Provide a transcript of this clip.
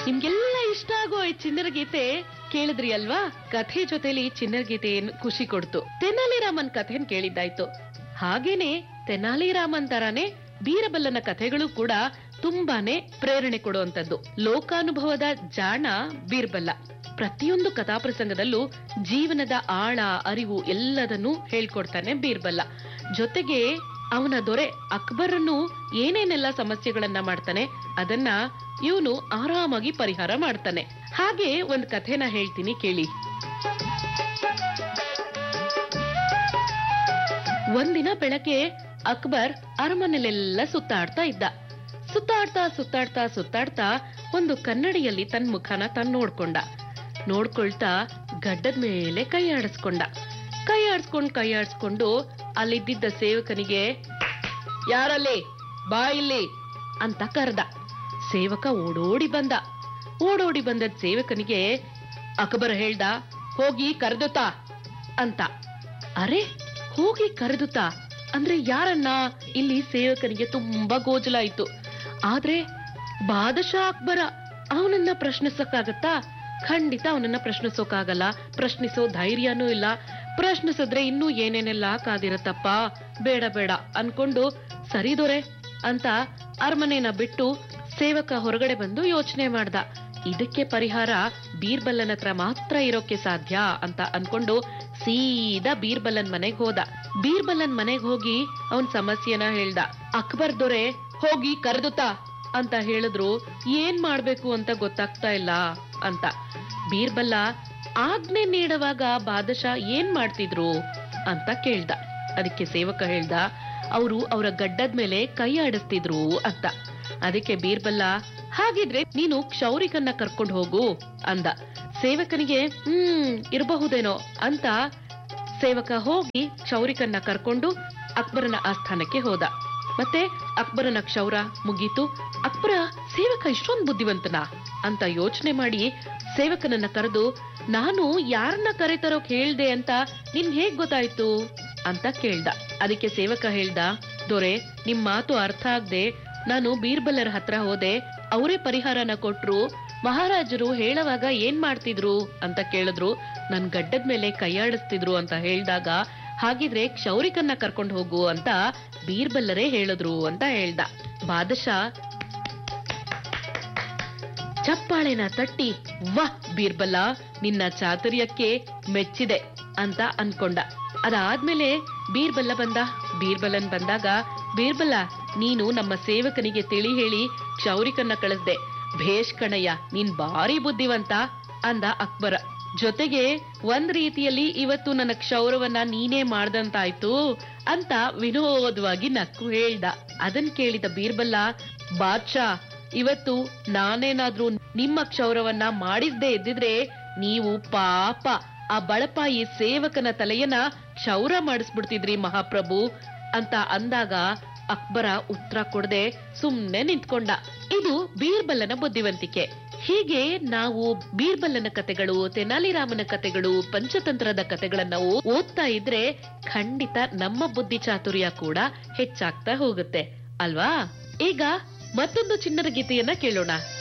ನಿಮ್ಗೆಲ್ಲ ಇಷ್ಟ ಆಗೋ ಈ ಚಿನ್ನರ ಗೀತೆ ಕೇಳಿದ್ರಿ ಅಲ್ವಾ ಕಥೆ ಜೊತೆಲಿ ಚಿನ್ನರ ಗೀತೆ ಏನ್ ಖುಷಿ ಕೊಡ್ತು ತೆನಾಲಿ ರಾಮನ್ ಕಥೆನ್ ಕೇಳಿದ್ದಾಯ್ತು ಹಾಗೇನೆ ತೆನಾಲಿ ರಾಮನ್ ತರಾನೇ ಬೀರಬಲ್ಲನ ಕಥೆಗಳು ಕೂಡ ತುಂಬಾನೇ ಪ್ರೇರಣೆ ಕೊಡುವಂತದ್ದು ಲೋಕಾನುಭವದ ಜಾಣ ಬೀರ್ಬಲ್ಲ ಪ್ರತಿಯೊಂದು ಕಥಾಪ್ರಸಂಗದಲ್ಲೂ ಜೀವನದ ಆಳ ಅರಿವು ಎಲ್ಲದನ್ನೂ ಹೇಳ್ಕೊಡ್ತಾನೆ ಬೀರ್ಬಲ್ಲ ಜೊತೆಗೆ ಅವನ ದೊರೆ ಅಕ್ಬರನ್ನು ಏನೇನೆಲ್ಲ ಸಮಸ್ಯೆಗಳನ್ನ ಮಾಡ್ತಾನೆ ಅದನ್ನ ಇವನು ಆರಾಮಾಗಿ ಪರಿಹಾರ ಮಾಡ್ತಾನೆ ಹಾಗೆ ಒಂದ್ ಕಥೆನ ಹೇಳ್ತೀನಿ ಕೇಳಿ ಒಂದಿನ ಬೆಳಗ್ಗೆ ಅಕ್ಬರ್ ಅರಮನೆಲೆಲ್ಲ ಸುತ್ತಾಡ್ತಾ ಇದ್ದ ಸುತ್ತಾಡ್ತಾ ಸುತ್ತಾಡ್ತಾ ಸುತ್ತಾಡ್ತಾ ಒಂದು ಕನ್ನಡಿಯಲ್ಲಿ ತನ್ನ ಮುಖನ ತಾನ್ ನೋಡ್ಕೊಂಡ ನೋಡ್ಕೊಳ್ತಾ ಗಡ್ಡದ ಮೇಲೆ ಕೈ ಆಡಿಸ್ಕೊಂಡ ಕೈ ಆಡಿಸ್ಕೊಂಡ್ ಕೈ ಆಡಿಸ್ಕೊಂಡು ಅಲ್ಲಿದ್ದಿದ್ದ ಸೇವಕನಿಗೆ ಯಾರಲ್ಲಿ ಬಾ ಇಲ್ಲಿ ಅಂತ ಕರ್ದ ಸೇವಕ ಓಡೋಡಿ ಬಂದ ಓಡೋಡಿ ಬಂದದ್ ಸೇವಕನಿಗೆ ಅಕ್ಬರ್ ಹೇಳ್ದ ಹೋಗಿ ಕರೆದುತ್ತಾ ಅಂತ ಅರೆ ಹೋಗಿ ಕರೆದುತ್ತಾ ಅಂದ್ರೆ ಯಾರನ್ನ ಇಲ್ಲಿ ಸೇವಕನಿಗೆ ತುಂಬಾ ಗೋಜಲಾಯ್ತು ಆದ್ರೆ ಬಾದಶಾ ಅಕ್ಬರ ಅವನನ್ನ ಪ್ರಶ್ನಿಸಕ್ಕಾಗತ್ತಾ ಖಂಡಿತ ಅವನನ್ನ ಪ್ರಶ್ನಿಸೋಕಾಗಲ್ಲ ಪ್ರಶ್ನಿಸೋ ಧೈರ್ಯನೂ ಇಲ್ಲ ಪ್ರಶ್ನಿಸಿದ್ರೆ ಇನ್ನೂ ಏನೇನೆಲ್ಲ ಕಾದಿರತ್ತಪ್ಪ ಬೇಡ ಬೇಡ ಅನ್ಕೊಂಡು ಸರಿ ದೊರೆ ಅಂತ ಅರಮನೆನ ಬಿಟ್ಟು ಸೇವಕ ಹೊರಗಡೆ ಬಂದು ಯೋಚನೆ ಮಾಡ್ದ ಇದಕ್ಕೆ ಪರಿಹಾರ ಬೀರ್ಬಲ್ಲನ್ ಹತ್ರ ಮಾತ್ರ ಇರೋಕೆ ಸಾಧ್ಯ ಅಂತ ಅನ್ಕೊಂಡು ಸೀದಾ ಬೀರ್ಬಲ್ಲನ್ ಮನೆಗ್ ಹೋದ ಬೀರ್ಬಲ್ಲನ್ ಮನೆಗ್ ಹೋಗಿ ಅವನ್ ಸಮಸ್ಯೆನ ಹೇಳ್ದ ಅಕ್ಬರ್ ದೊರೆ ಹೋಗಿ ಕರೆದುತ್ತಾ ಅಂತ ಹೇಳಿದ್ರು ಏನ್ ಮಾಡ್ಬೇಕು ಅಂತ ಗೊತ್ತಾಗ್ತಾ ಇಲ್ಲ ಅಂತ ಬೀರ್ಬಲ್ಲ ಆಜ್ಞೆ ನೀಡುವಾಗ ಬಾದಶಾ ಏನ್ ಮಾಡ್ತಿದ್ರು ಅಂತ ಕೇಳ್ದ ಅದಕ್ಕೆ ಸೇವಕ ಹೇಳ್ದ ಅವರು ಅವರ ಗಡ್ಡದ ಮೇಲೆ ಕೈ ಆಡಿಸ್ತಿದ್ರು ಅಂತ ಅದಕ್ಕೆ ಬೀರ್ಬಲ್ಲ ಹಾಗಿದ್ರೆ ನೀನು ಕ್ಷೌರಿಕನ್ನ ಕರ್ಕೊಂಡು ಹೋಗು ಅಂದ ಸೇವಕನಿಗೆ ಹ್ಮ್ ಇರಬಹುದೇನೋ ಅಂತ ಸೇವಕ ಹೋಗಿ ಕ್ಷೌರಿಕನ್ನ ಕರ್ಕೊಂಡು ಅಕ್ಬರನ ಆಸ್ಥಾನಕ್ಕೆ ಹೋದ ಮತ್ತೆ ಅಕ್ಬರನ ಕ್ಷೌರ ಮುಗೀತು ಅಕ್ಬರ ಸೇವಕ ಇಷ್ಟೊಂದು ಬುದ್ಧಿವಂತನ ಅಂತ ಯೋಚನೆ ಮಾಡಿ ಸೇವಕನನ್ನ ಕರೆದು ನಾನು ಯಾರನ್ನ ಕರೆತರೋಕ್ ಹೇಳ್ದೆ ಅಂತ ನಿನ್ ಹೇಗ್ ಗೊತ್ತಾಯ್ತು ಅಂತ ಕೇಳ್ದ ಅದಕ್ಕೆ ಸೇವಕ ಹೇಳ್ದ ದೊರೆ ನಿಮ್ ಮಾತು ಅರ್ಥ ಆಗ್ದೆ ನಾನು ಬೀರ್ಬಲ್ಲರ ಹತ್ರ ಹೋದೆ ಅವರೇ ಪರಿಹಾರನ ಕೊಟ್ರು ಮಹಾರಾಜರು ಹೇಳುವಾಗ ಏನ್ ಮಾಡ್ತಿದ್ರು ಅಂತ ಕೇಳಿದ್ರು ನನ್ ಗಡ್ಡದ ಮೇಲೆ ಕೈಯಾಡಿಸ್ತಿದ್ರು ಅಂತ ಹೇಳ್ದಾಗ ಹಾಗಿದ್ರೆ ಕ್ಷೌರಿಕನ್ನ ಕರ್ಕೊಂಡು ಹೋಗು ಅಂತ ಬೀರ್ಬಲ್ಲರೇ ಹೇಳಿದ್ರು ಅಂತ ಹೇಳ್ದ ಬಾದಶಾ ಚಪ್ಪಾಳೆನ ತಟ್ಟಿ ವಾಹ್ ಬೀರ್ಬಲ್ಲ ನಿನ್ನ ಚಾತುರ್ಯಕ್ಕೆ ಮೆಚ್ಚಿದೆ ಅಂತ ಅನ್ಕೊಂಡ ಅದಾದ್ಮೇಲೆ ಬೀರ್ಬಲ್ಲ ಬಂದ ಬೀರ್ಬಲನ್ ಬಂದಾಗ ಬೀರ್ಬಲ್ಲ ನೀನು ನಮ್ಮ ಸೇವಕನಿಗೆ ತಿಳಿ ಹೇಳಿ ಕ್ಷೌರಿಕನ್ನ ಕಳಿಸ್ದೆ ಭೇಷ್ ಕಣಯ್ಯ ನೀನ್ ಭಾರಿ ಬುದ್ಧಿವಂತ ಅಂದ ಅಕ್ಬರ ಜೊತೆಗೆ ಒಂದ್ ರೀತಿಯಲ್ಲಿ ಇವತ್ತು ನನ್ನ ಕ್ಷೌರವನ್ನ ನೀನೇ ಮಾಡ್ದಂತಾಯ್ತು ಅಂತ ವಿನೋದವಾಗಿ ನಕ್ಕು ಹೇಳ್ದ ಅದನ್ ಕೇಳಿದ ಬೀರ್ಬಲ್ಲ ಬಾದ್ಶಾ ಇವತ್ತು ನಾನೇನಾದ್ರೂ ನಿಮ್ಮ ಕ್ಷೌರವನ್ನ ಮಾಡಿಸ್ದೇ ಇದ್ದಿದ್ರೆ ನೀವು ಪಾಪ ಆ ಬಳಪಾಯಿ ಸೇವಕನ ತಲೆಯನ್ನ ಕ್ಷೌರ ಮಾಡಿಸ್ಬಿಡ್ತಿದ್ರಿ ಮಹಾಪ್ರಭು ಅಂತ ಅಂದಾಗ ಅಕ್ಬರ ಉತ್ತರ ಕೊಡದೆ ಸುಮ್ನೆ ನಿಂತ್ಕೊಂಡ ಇದು ಬೀರ್ಬಲ್ಲನ ಬುದ್ಧಿವಂತಿಕೆ ಹೀಗೆ ನಾವು ಬೀರ್ಬಲ್ಲನ ಕತೆಗಳು ತೆನಾಲಿರಾಮನ ಕತೆಗಳು ಪಂಚತಂತ್ರದ ಕತೆಗಳನ್ನ ಓ- ಓದ್ತಾ ಇದ್ರೆ ಖಂಡಿತ ನಮ್ಮ ಬುದ್ಧಿ ಚಾತುರ್ಯ ಕೂಡ ಹೆಚ್ಚಾಗ್ತಾ ಹೋಗುತ್ತೆ ಅಲ್ವಾ ಈಗ ಮತ್ತೊಂದು ಚಿನ್ನದ ಗೀತೆಯನ್ನ ಕೇಳೋಣ